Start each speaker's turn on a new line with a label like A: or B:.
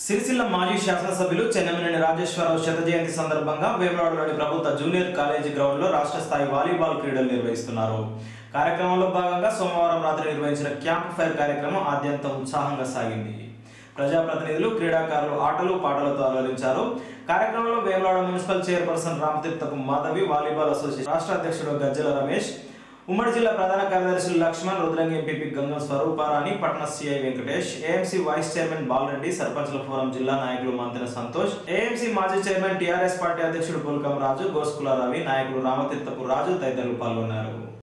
A: సిరిసిల్ల మాజీ శాసనసభ్యులు చెన్నమనేని రాజేశ్వరరావు శత జయంతి సందర్భంగా వేమరాడులోని ప్రభుత్వ జూనియర్ కాలేజీ గ్రౌండ్లో రాష్ట్ర స్థాయి వాలీబాల్ క్రీడలు నిర్వహిస్తున్నారు కార్యక్రమంలో భాగంగా సోమవారం రాత్రి నిర్వహించిన క్యాంప్ ఫైర్ కార్యక్రమం ఆద్యంతం ఉత్సాహంగా సాగింది ప్రజాప్రతినిధులు క్రీడాకారులు ఆటలు పాటలతో అలరించారు కార్యక్రమంలో Vemarada municipal chairperson Ramatheerthapu Madhavi volleyball association రాష్ట్ర అధ్యక్షుడు గజ్జల రమేష్ ఉమ్మడి జిల్లా ప్రధాన కార్యదర్శి లక్ష్మణ్ రుద్రంగి ఎంపీపీ గంగం స్వరూపారాణి పట్న CI Venkatesh AMC vice chairman Balareddy సర్పంచ్ల ఫోరం జిల్లా నాయకులు మంతెన సంతోష్ ఏఎంసీ మాజీ చైర్మన్ టీఆర్ఎస్ పార్టీ అధ్యక్షుడు పుల్కం రాజు గోస్కుల రవి నాయకులు రామతీర్థపు రాజు తదితరులు పాల్గొన్నారు